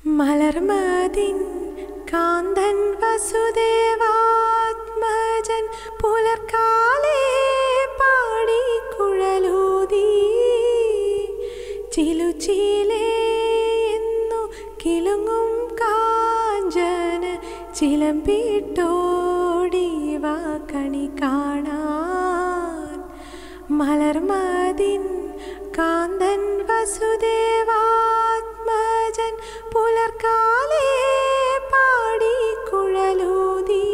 മലർമതിൻ കാന്തൻ വസുദേവാത്മജൻ പുലർക്കാലേ പാടി കുഴലൂതി ചിലുചീലേ എന്നു കിലുങ്ങും കാഞ്ചന ചിലമ്പിട്ടോടി വാ കണി കാണാൻ മലർമതിൻ കാന്തൻ വസുദേവാത്മജൻ പുലർക്കാലേ പാടി കുഴലൂതി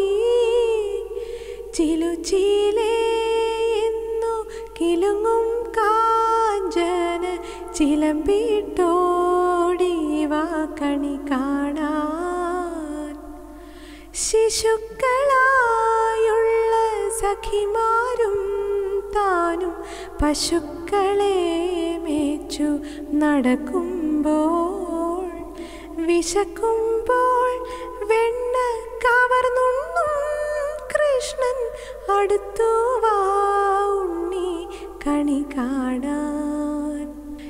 ചിലുചീലേ എന്നു കിലുങ്ങും കാഞ്ചന ചിലമ്പിട്ടോടി വാ കണി കാണാൻ ശിശുക്കളായുള്ള സഖിമാരും താനും പശുക്കളെ മേച്ചു നടക്കുമ്പോൾ വിശക്കുമ്പോൾ വെണ്ണ കവർന്നുണ്ണും കൃഷ്ണൻ അടുത്തു വാ ഉണ്ണി കണി കാണാൻ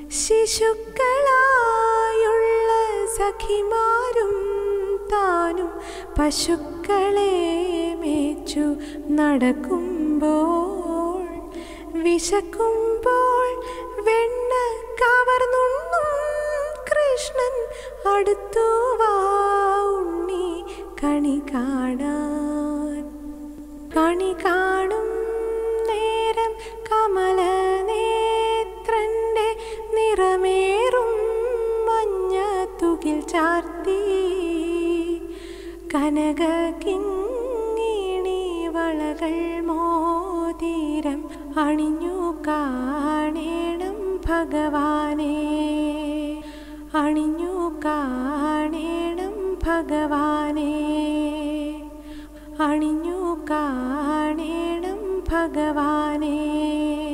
ശിശുക്കളായുള്ള സഖിമാരും താനും പശുക്കളെ മേച്ചു നടക്കുമ്പോൾ വിശക്കുമ്പോൾ വെണ്ണ കവർന്നുണ്ണും കൃഷ്ണൻ അടുത്തു വാ ഉണ്ണി കണി കാണാൻ കണി കാണും നേരം കമല നേത്രന്റെ നിറമേറും മഞ്ഞ തുകിൽ ചാർത്തി കനക കിങ്ങിണി വളകൾ മോതിരം അണിഞ്ഞു കാണേണം ഭഗവാനെ അണിഞ്ഞു കാണേണം ഭഗവാനെ അണിഞ്ഞു കാണേണം ഭഗവാനെ